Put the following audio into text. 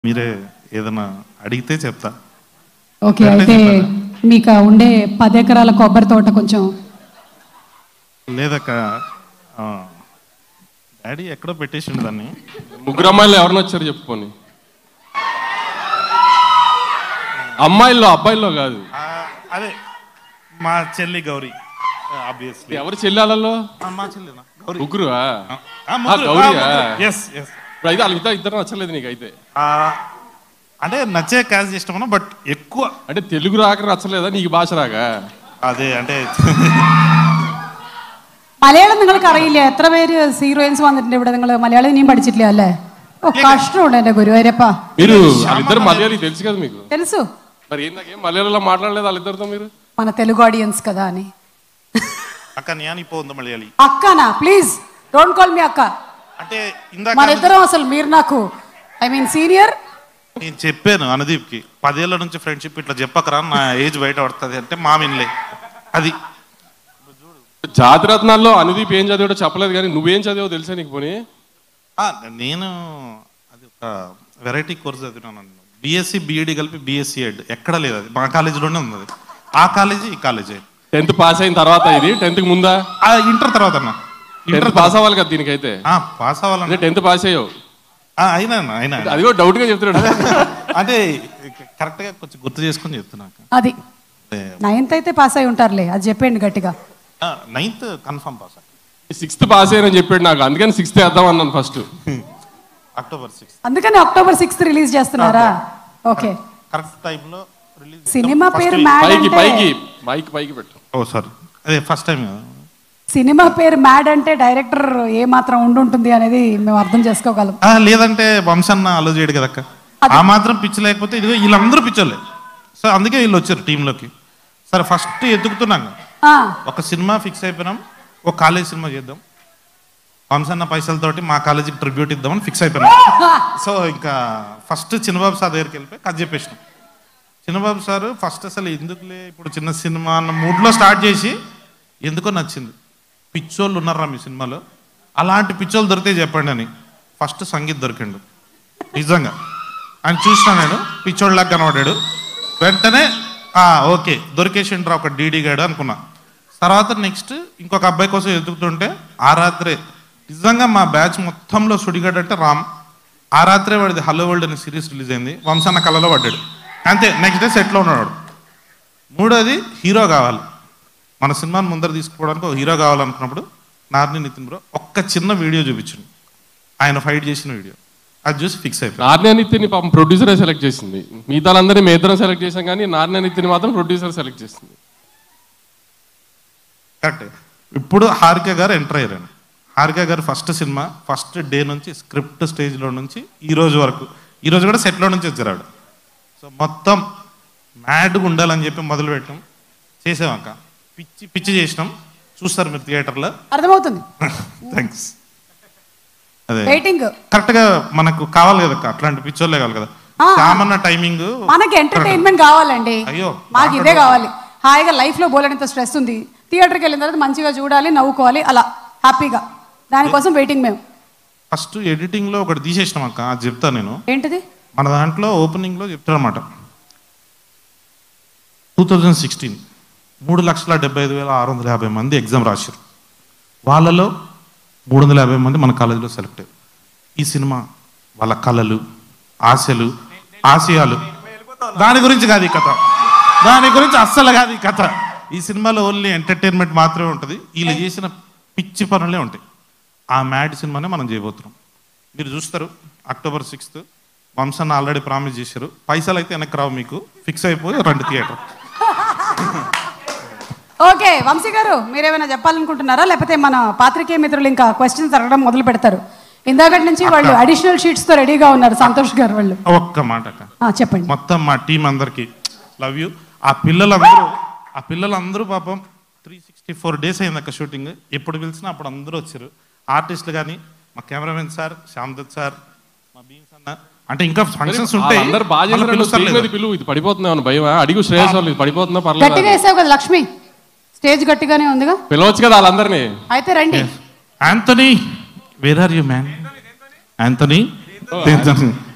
మీరే ఏదైనా అడిగితే చెప్తా ఓకే అంటే అయితే చెప్పారా? మీకు ఆ ఉండే పది ఎకరాల కొబ్బరి తోట కొంచెం లేదక్క ఆ, డాడీ ఎక్కడో పెట్టేసిండు దాన్ని ముగ్గురు అమ్మాయిలు ఎవరిని వచ్చారు చెప్పుకొని అమ్మాయిల్లో అబ్బాయిల్లో కాదు ఆ, అదే మా చెల్లి గౌరీ ఆబ్వియస్లీ ఎవరు చెల్లెలలో మా చెల్లినా గౌరీ ముగ్గురు ఆ, ముగ్గురు, గౌరీయా? ఆ, ముగ్గురు. Yes, yes. ఇప్పుడు అయితే వాళ్ళ ఇద్దరు ఇద్దరు నచ్చలేదు నీకు అయితే ఆ, అంటే నచ్చే క్యాస్ట్ ఇష్టమన్నా బట్ ఎక్కువ అంటే తెలుగు రాక నచ్చలేదా నీకు ഭാഷ രാകാ അതെ అంటే മലയാളം നിങ്ങൾക്ക് അറിയില്ല എത്ര പേര് ഹീറോയിൻസ് വന്നിട്ടുണ്ട് ഇവിടെ നിങ്ങൾ മലയാളം ഇനിയും പഠിച്ചിട്ടില്ല അല്ലേ ഓ കഷ്ടമുണ്ട് എന്റെ ഗുരുവായൂരപ്പ మీరు వాళ్ళిద్దరు మలయాళీ తెలుసు కదా మీకు తెలుసు మరి ఏందాకేం మలయాళంలో మాట్లాడలేదు వాళ్ళిద్దరితో మీరు మన తెలుగు ఆడియన్స్ కదా అని అక్క నేను ఇప్పో ఉంది మలయాళి అక్కనా ప్లీజ్ డోంట్ కాల్ మీ అక్క అంటే ఇందాక మన ఇద్దరం అసలు మీరు నాకు ఐ మీన్ సీనియర్ నేను చెప్పాను అనుదీప్కి పదేళ్ల నుంచి ఫ్రెండ్షిప్ ఇట్లా చెప్పకరా నా ఏజ్ బయట పడుతుంది అంటే మా వినలే అది జాతిరత్నాల్లో అనుదీప్ ఏం చదివాడో చెప్పలేదు కానీ నువ్వేం చదివావో తెలుసా నీకు పోనీ ఆ, నేను అది ఒక వెరైటీ కోర్స్ చదివినాను బీఎస్సీ బీఈడి కలిపి బీఎస్సీ ఎడ్ ఎక్కడ లేదు అది మా కాలేజీలోనే ఉంది అది ఆ కాలేజీ ఈ కాలేజీ టెన్త్ పాస్ అయిన తర్వాత ఇది టెన్త్ ముందా ఆ ఇంటర్ తర్వాత అన్న టెన్త్ పాస్ అవ్వాలి కదా దీనికైతే ఆ, పాస్ అవ్వాలన్న అంటే టెన్త్ పాస్ అయ్యావు ఆ, అయినా అన్న, అయినా అది కూడా డౌట్ గా చెప్తున్నాడు అంటే కరెక్ట్ గా కొంచెం గుర్తు చేసుకొని చెప్తున్నాక అది నైన్త్ అయితే పాస్ అయి ఉంటారులే అది చెప్పండి గట్టిగా ninth confirm pass sixth pass అయ్యానని చెప్పాడు నాకు అందుకని సిక్స్త్ వేద్దాం అన్నాను ఫస్ట్ అక్టోబర్ సిక్స్ అందుకని అక్టోబర్ సిక్స్త్ రిలీజ్ చేస్తున్నారా ఓకే కరెక్ట్ టైంలో రిలీజ్ సినిమా పేరు మ్యాడ్ పైకి అంటే పైకి మైక్ పైకి పెట్టు ఓ సారీ అదే ఫస్ట్ టైం కదా సినిమా పేరు మ్యాడ్ అంటే డైరెక్టర్ ఏ మాత్రం ఉండుంటుంది అనేది మేము అర్థం చేసుకోగలం ఆ, లేదంటే వంశన్న అలో చేయడు కదక్క ఆ మాత్రం పిచ్చి లేకపోతే ఇదిగో వీళ్ళందరూ పిచ్చోళ్ళే సో అందుకే వీళ్ళు వచ్చారు టీంలోకి సరే ఫస్ట్ ఎత్తుకుతున్నాం ఆ, ఒక సినిమా ఫిక్స్ అయిపోయినాం ఒక కాలేజ్ సినిమా చేద్దాం వంశన్న పైసలతోటి మా కాలేజీకి ట్రిబ్యూట్ ఇద్దామని ఫిక్స్ అయిపోయినాం సో ఇంకా ఫస్ట్ చిన్నబాబు సార్ దగ్గరికి వెళ్ళిపోయి కథ చెప్పేసినాం చిన్నబాబు సార్ ఫస్ట్ అసలు ఎందుకులే ఇప్పుడు చిన్న సినిమా అన్న మూడ్లో స్టార్ట్ చేసి ఎందుకో నచ్చింది పిచ్చోళ్ళు ఉన్నారా మీ సినిమాలో అలాంటి పిచ్చోళ్ళు దొరికితే చెప్పండి అని ఫస్ట్ సంగీత్ దొరికిండు నిజంగా ఆయన చూసిన నేను పిచ్చోళ్ళలాగా కనబడ్డాడు వెంటనే "ఆ, ఓకే దొరికేసిండ్రా ఒక డీడీ గాడు అనుకున్నా తర్వాత నెక్స్ట్ ఇంకొక అబ్బాయి కోసం ఎదుగుతుంటే ఆ రాత్రే నిజంగా మా బ్యాచ్ మొత్తంలో సుడిగాడు అంటే రామ్ ఆ రాత్రే వాడిది హలో వరల్డ్ అనే సిరీస్ రిలీజ్ అయింది వంశన్న కళలో పడ్డాడు అంతే నెక్స్ట్ డే సెట్లో ఉన్నాడు వాడు. మూడోది హీరో కావాలి మన సినిమాని ముందర తీసుకుపోవడానికి ఒక హీరో కావాలనుకున్నప్పుడు నార్ని నితిన్ బ్రో ఒక్క చిన్న వీడియో చూపించండి ఆయన ఫైట్ చేసిన వీడియో అది చూసి ఫిక్స్ అయిపోయి నార్నే నిత్యని పాపం ప్రొడ్యూసరే సెలెక్ట్ చేసింది మిగతా అందరినీ మీ ఇద్దరం సెలెక్ట్ చేసాం కానీ నార్నే నిత్యని మాత్రం ప్రొడ్యూసర్ సెలెక్ట్ చేసింది కరెక్ట్ ఇప్పుడు హారిక గారు ఎంటర్ అయ్యారు హారిక గారు ఫస్ట్ సినిమా ఫస్ట్ డే నుంచి స్క్రిప్ట్ స్టేజ్లో నుంచి ఈ రోజు వరకు ఈ రోజు కూడా సెట్లో నుంచి వచ్చారు ఆవిడ సో మొత్తం మ్యాడ్గా ఉండాలని చెప్పి మొదలు పెట్టాం చేసామక్క పిచ్చి పిచ్చి చేసినాం చూస్తారు మీరు థియేటర్లో అర్థమవుతుంది థ్యాంక్స్ అదే వెయిటింగ్ కరెక్ట్గా మనకు కావాలి కదా అట్లాంటి పిచ్చోళ్ళే కావాలి కదా ఆ. సామాన్య టైమింగ్ మనకి ఎంటర్టైన్మెంట్ కావాలండి అయ్యో, మాకు ఇదే కావాలి హాయిగా లైఫ్ లో బోలెడంత స్ట్రెస్ ఉంది థియేటర్కి వెళ్ళిన తర్వాత మంచిగా చూడాలి నవ్వుకోవాలి అలా హ్యాపీగా దానికోసం వెయిటింగ్ మేము ఫస్ట్ ఎడిటింగ్లో ఒకటి తీసేసినాం అక్క అది చెప్తాను నేను ఏంటిది మన దాంట్లో ఓపెనింగ్లో చెప్తారనమాట టూ థౌజండ్ సిక్స్టీన్ మూడు లక్షల డెబ్బై ఐదు వేల ఆరు వందల యాభై మంది ఎగ్జామ్ రాశారు వాళ్ళలో మూడు వందల యాభై మంది మన కాలేజీలో సెలెక్ట్ అయ్యారు ఈ సినిమా వాళ్ళ కళలు ఆశలు ఆశయాలు దాని గురించి కాదు ఈ కథ దాని గురించి అస్సలు కాదు ఈ కథ ఈ సినిమాలో ఓన్లీ ఎంటర్టైన్మెంట్ మాత్రమే ఉంటుంది వీళ్ళు చేసిన పిచ్చి పనులే ఉంటాయి ఆ మ్యాడ్ సినిమానే మనం చేయబోతున్నాం మీరు చూస్తారు అక్టోబర్ సిక్స్త్ వంశన్న ఆల్రెడీ ప్రామిస్ చేశారు పైసలు అయితే వెనక్కి రావు మీకు ఫిక్స్ అయిపోయి రెండు థియేటర్ ఓకే వంశీ గారు మీరేమైనా చెప్పాలనుకుంటున్నారా లేకపోతే మన పాత్రికేయ మిత్రులు ఇంకా క్వశ్చన్స్ అడగడం మొదలు పెడతారు ఇందాకటి నుంచి వాళ్ళు అడిషనల్ షీట్స్ తో రెడీగా ఉన్నారు సంతోష్ గారు వాళ్ళు ఒక్క మాట అక్క ఆ, చెప్పండి మొత్తం మా టీం అందరికి లవ్ యూ ఆ పిల్లలందరూ ఆ పిల్లలందరూ పాపం త్రీ సిక్స్టీ ఫోర్ డేస్ అయింది అక్క షూటింగ్ ఎప్పుడు పిలిచినా అప్పుడు అందరూ వచ్చారు ఆర్టిస్టులు కానీ మా cameraman sir Shyam Dutt sir మా బీన్స్ అన్న అంటే ఇంకా ఫంక్షన్స్ ఉంటాయి అందరు బాగా మళ్ళీ చేశారు పిలుస్తారు స్టేజ్ మీద లేదా? పిలువు ఇది పడిపోతుందా అని భయం అడిగు శ్రేయస్ వాళ్ళు ఇది పడిపోతుందా గట్టిగా పర్లేదు వేసావు కదా లక్ష్మి స్టేజ్ గట్టిగానే ఉందిగా పిలవచ్చు కదా వాళ్ళందరినీ అయితే రండి Anthony where are you man Anthony